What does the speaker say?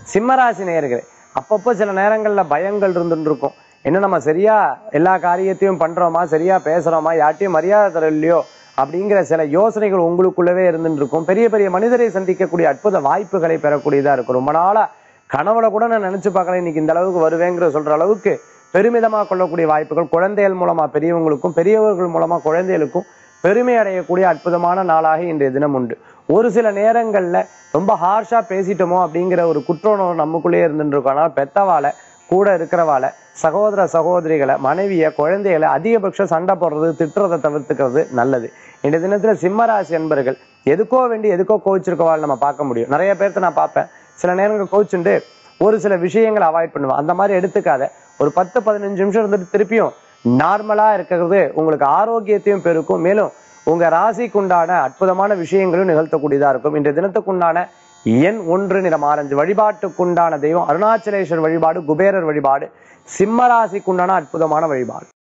சிம்மராசி நேயர்களே அப்பப்போ சில நேரங்கள்ல பயங்கள் இருந்துட்டு இருக்கும் என்ன நம்ம சரியா எல்லா காரியத்தையும் பண்றோமா சரியா பேசுறோமா யார்ட்டையும் மரியாதை தரலையோ அப்படிங்கிற சில யோசனைகள் உங்களுக்குள்ளவே இருந்துட்டு இருக்கும் பெரிய பெரிய மனிதரை சந்திக்கக்கூடிய அற்புத வாய்ப்புகளை பெறக்கூடியதா இருக்கும் ரொம்ப நாளா கனவுல கூட நான் நினைச்சு பார்க்கல இன்னைக்கு இந்த அளவுக்கு வருவேங்கிற சொல்ற அளவுக்கு பெருமிதமா கொள்ளக்கூடிய வாய்ப்புகள் குழந்தைகள் மூலமா பெரியவங்களுக்கும் பெரியவர்கள் மூலமா குழந்தைகளுக்கும் பெருமை அடையக்கூடிய அற்புதமான நாளாக இன்றைய தினம் உண்டு ஒரு சில நேரங்கள்ல ரொம்ப ஹார்ஷா பேசிட்டோமோ அப்படிங்கிற ஒரு குற்றோணம் நமக்குள்ளேயே இருந்துட்டு இருக்கும் ஆனால் பெத்தவாளை கூட இருக்கிறவாளை சகோதர சகோதரிகளை மனைவியை குழந்தைகளை அதிகபட்சம் சண்டை போடுறது திட்டுறதை தவிர்த்துக்கிறது நல்லது இந்த தினத்துல சிம்மராசி அன்பர்கள் எதுக்கோ வேண்டி எதுக்கோ கோவிச்சிருக்கவாள் நம்ம பார்க்க முடியும் நிறைய பேர்த்த நான் பார்ப்பேன் சில நேரங்கள் கோவிச்சுண்டு ஒரு சில விஷயங்களை அவாய்ட் பண்ணுவேன் அந்த மாதிரி எடுத்துக்காத ஒரு பத்து பதினஞ்சு நிமிஷம் இருந்துட்டு திருப்பியும் நார்மலா இருக்கிறது உங்களுக்கு ஆரோக்கியத்தையும் பெருக்கும் மேலும் உங்க ராசிக்குண்டான அற்புதமான விஷயங்களும் நிகழ்த்தக்கூடியதா இருக்கும் இன்றைய தினத்துக்குண்டான எண் ஒன்று நிறம் ஆரஞ்சு வழிபாட்டுக்குண்டான தெய்வம் அருணாச்சலேஸ்வர் வழிபாடு குபேரர் வழிபாடு சிம்ம ராசிக்குண்டான அற்புதமான வழிபாடு